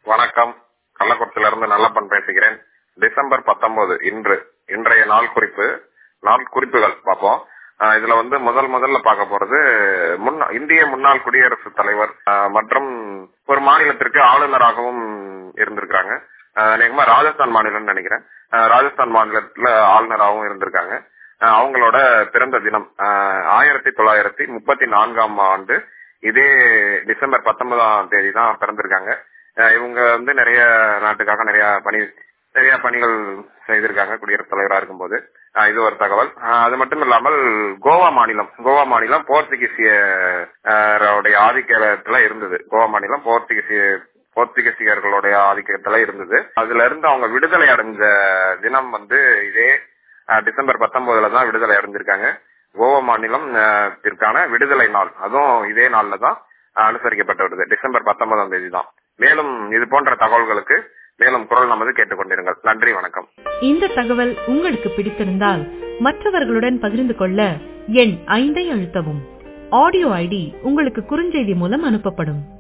வணக்கம் கள்ளக்குறிச்சியில இருந்து நல்லப்பன் பேசுகிறேன் டிசம்பர் பத்தொன்பது இன்று இன்றைய நாள் குறிப்பு நாள் குறிப்புகள் பார்ப்போம் ஆஹ் இதுல வந்து முதல் முதல்ல பார்க்க போறது முன்னா இந்திய முன்னாள் குடியரசுத் தலைவர் ஆஹ் மற்றும் ஒரு மாநிலத்திற்கு ஆளுநராகவும் இருந்திருக்காங்க ஆஹ் அநேகமா ராஜஸ்தான் மாநிலம்னு நினைக்கிறேன் ஆஹ் ராஜஸ்தான் மாநிலத்துல ஆளுநராகவும் இருந்திருக்காங்க ஆஹ் அவங்களோட பிறந்த தினம் ஆஹ் ஆயிரத்தி தொள்ளாயிரத்தி முப்பத்தி நான்காம் ஆண்டு இதே டிசம்பர் பத்தொன்பதாம் தேதி தான் பிறந்திருக்காங்க ஆஹ் இவங்க வந்து நிறைய நாட்டுக்காக நிறைய பணி நிறைய பணிகள் செய்திருக்காங்க குடியரசுத் தலைவராக இருக்கும்போது ஆஹ் இது ஒரு தகவல் ஆஹ் அது மட்டும் இல்லாமல் கோவா மாநிலம் கோவா மாநிலம் போர்த்துகீசிய ஆஹ் உடைய ஆதிக்கத்துல இருந்தது கோவா மாநிலம் போர்த்துகீசிய போர்த்துகீசியர்களுடைய ஆதிக்கத்துல இருந்தது அதுல இருந்து அவங்க விடுதலை அடைஞ்ச தினம் வந்து இதே ஆஹ் டிசம்பர் பத்தொன்பதுல தான் விடுதலை அடைஞ்சிருக்காங்க கோவா மாநிலம் ஆஹ் திற்கான விடுதலை நாள் அதுவும் இதே நாள்ல தான் அனுசரிக்கப்பட்டு வருது டிசம்பர் பத்தொன்பதாம் தேதி தான் மேலும் இது போன்ற தகவல்களுக்கு மேலும் குரல் நமது கேட்டுக்கொண்டிருங்கள் நன்றி வணக்கம் இந்த தகவல் உங்களுக்கு பிடித்திருந்தால் மற்றவர்களுடன் பகிர்ந்து கொள்ள எண் ஐந்தை அழுத்தவும் ஆடியோ ஐடி உங்களுக்கு குறுஞ்செய்தி மூலம் அனுப்பப்படும்